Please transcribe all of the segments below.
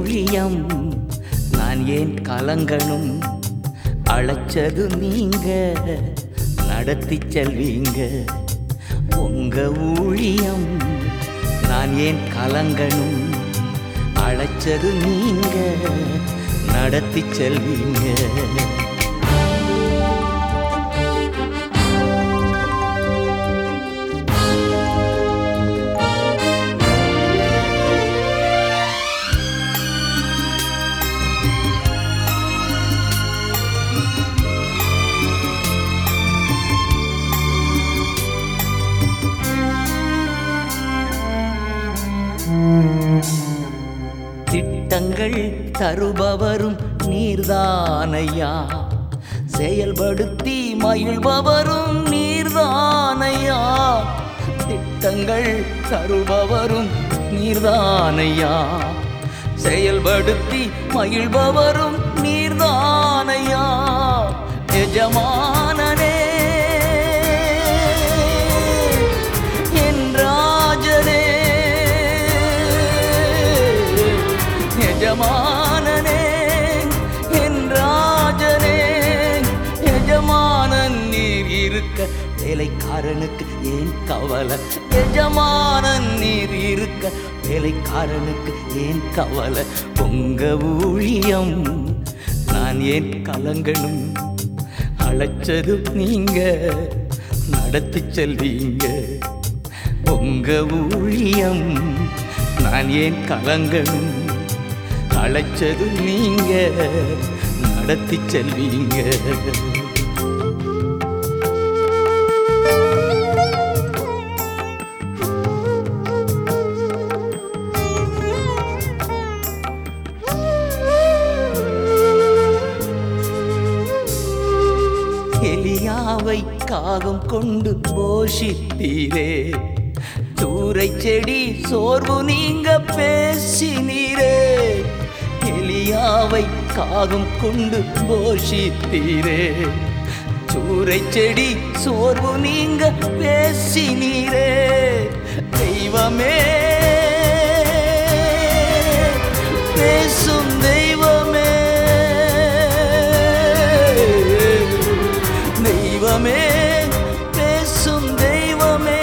ஊழியம் நான் ஏன் கலங்கணும் அழைச்சது நீங்க நடத்தி செல்வீங்க உங்க ஊழியம் நான் ஏன் கலங்கணும் அழைச்சது நீங்க நடத்தி செல்வீங்க திட்டங்கள் தருபவரும் நீர்தானையா செயல்படுத்தி மகிழ்பவரும் நீர்தானையா திட்டங்கள் தருபவரும் நீர்தானையா செயல்படுத்தி மகிழ்பவரும் நீர்தானையா எஜமானனே என் ராஜனே எஜமானனே என் ராஜனே எஜமானன் நீர் இருக்க வேலைக்காரனுக்கு ஏன் கவலை எஜமானன் நீர் இருக்க வேலைக்காரனுக்கு ஏன் கவலை உங்க ஊழியம் நான் ஏன் கலங்கணும் அழைச்சது நீங்க நடத்தி செல்வீங்க உங்க ஊழியம் நான் ஏன் கலங்கணும் அழைச்சது நீங்க நடத்தி செல்வீங்க எலியாவை காகம் கொண்டு போஷித்தீரே தூரை செடி சோர்வு நீங்க பேசினீரே எலியாவை காகம் கொண்டு போஷித்தீரே சூறை செடி சோர்வு நீங்க பேசினீரே தெய்வமே பேசும் தெய்வமே தெய்வமே பேசும் தெய்வமே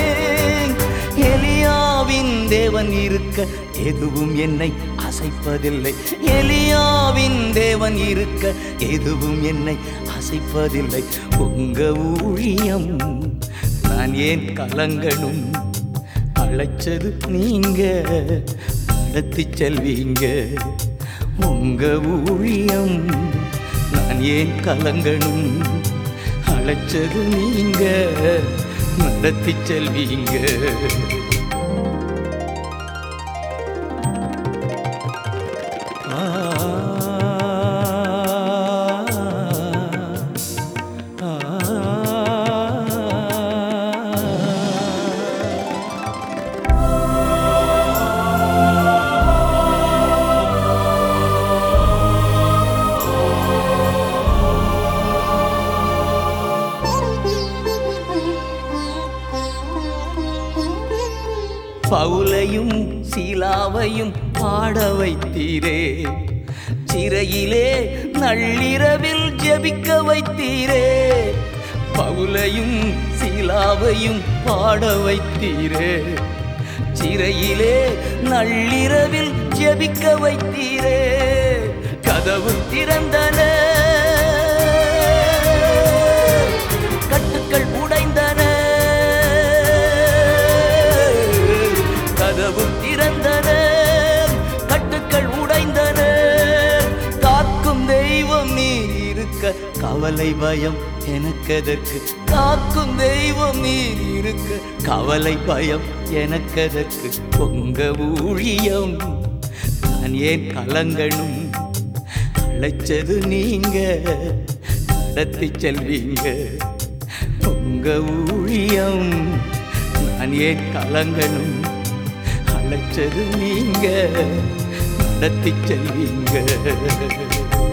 எலியாவின் தேவன் இருக்க எதுவும் என்னை அசைப்பதில்லை எலியாவின் தேவன் இருக்க எதுவும் என்னை அசைப்பதில்லை உங்க ஊழியம் நான் ஏன் கலங்கணும் அழைச்சது நீங்க நடத்தி செல்வீங்க உங்க ஊழியம் நான் ஏன் கலங்கணும் அழைச்சது நீங்க நடத்தி செல்வீங்க பவுலையும் சீலாவையும் பாட வைத்தீரே சிறையிலே நள்ளிரவில் ஜெபிக்க வைத்தீரே பவுலையும் சீலாவையும் பாட வைத்தீரே சிறையிலே நள்ளிரவில் ஜெபிக்க வைத்தீரே கதவு திறந்தன கட்டுக்கள் உடைந்தன கதவு திறந்தன கட்டுக்கள் உடைந்தன காக்கும் தெய்வம் நீர் இருக்க கவலை பயம் எனக்கதற்கு காக்கும் தெய்வம் நீர் இருக்க கவலை பயம் எனக்கதற்கு உங்க ஊழியம் நான் ஏன் கலங்கணும் அழைச்சது நீங்க நடத்தி செல்வீங்க உங்க ஊழியம் நான் ஏன் கலங்கணும் அழைச்சது நீங்க நடத்தி செல்வீங்க